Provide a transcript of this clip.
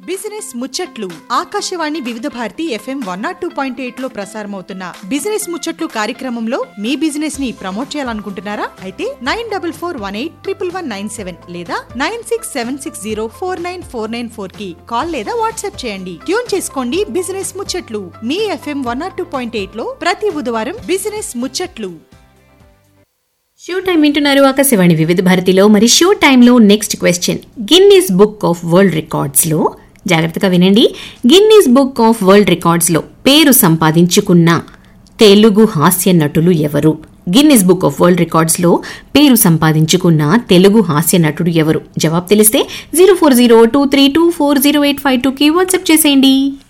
business ముచ్చట్లు Akashvani Vividh Bharati FM one naught two point eight లో ప్రసారమవుతున్న బిజినెస్ ముచ్చట్లు కార్యక్రమంలో మీ బిజినెస్ ని ప్రమోట్ చేయాలనుకుంటున్నారా అయితే nine double four one eight triple one nine seven లేదా nine six seven six zero four nine four nine four కి కాల్ లేదా వాట్సాప్ చేయండి ట్యూన్ చేసుకోండి బిజినెస్ ముచ్చట్లు మీ FM one naught two point eight లో ప్రతి బుధవారం బిజినెస్ ముచ్చట్లు షో టైం వింటున్నారు ఆకాశవాణి వివిధ భారతిలో మరి షో టైంలో next question Guinness book of world రికార్డ్స్లో జాగ్రత్తగా వినండి గిన్నీస్ బుక్ ఆఫ్ వరల్డ్ రికార్డ్స్లో పేరు సంపాదించుకున్న తెలుగు హాస్య నటులు ఎవరు గిన్నిస్ బుక్ ఆఫ్ వరల్డ్ రికార్డ్స్లో పేరు సంపాదించుకున్న తెలుగు హాస్య నటుడు ఎవరు జవాబు తెలిస్తే zero four zero two three two four zero eight five టూకి వాట్సాప్ చేసేయండి